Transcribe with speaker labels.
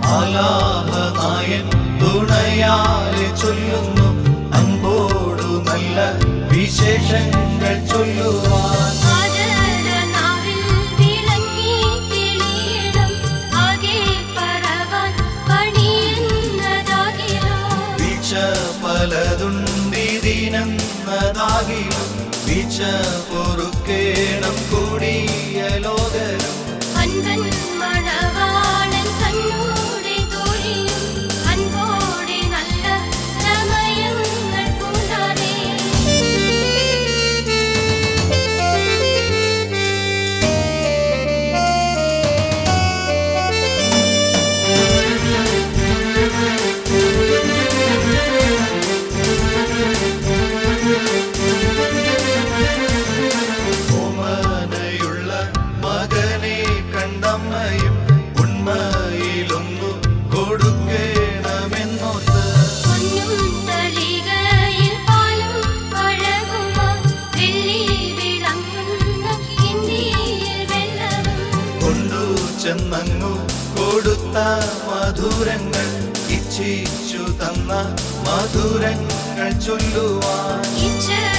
Speaker 1: ആലാപനായൻ തുണയാലെ ചൊല്ലുന്നു അൻപോടു നല്ല വിശേഷങ്ങൾ ചൊല്ലുവാൻ
Speaker 2: ആദരനാവിൽ വിളങ്ങി തെളിയണം ആകെ പറവാൻ പണിയുന്നതാകിലോ
Speaker 1: വീഴ്ച പലതുണ്ടിതിനെന്നതാകിലും വീഴ്ച പൊറുക്കേണം കൂടിയ ലോകരും
Speaker 2: അൻപൻ മണവാളൻ തന്നോടെ തോഴിയും അൻപോടെ നല്ല സമയങ്ങൾ കൂടാതെ
Speaker 1: ഓമനയുള്ള മകനെ കണ്ടമ്മയും ഉണ്മയിലൊന്നു കൊടുക്കണമെന്നോർത്ത്
Speaker 2: പൊന്നും തളികയിൽ പാലും പഴകുമാർ വെള്ളി വിളങ്ങുന്ന ഇന്ത്യയിൽ വെള്ളവും
Speaker 1: കൊണ്ടു ചെന്നങ്ങു കൊടുത്ത മധുരങ്ങൾ ഇച്ഛിച്ചു തന്ന മധുരങ്ങൾ ചൊല്ലുവാൻ
Speaker 2: ഇച്ഛ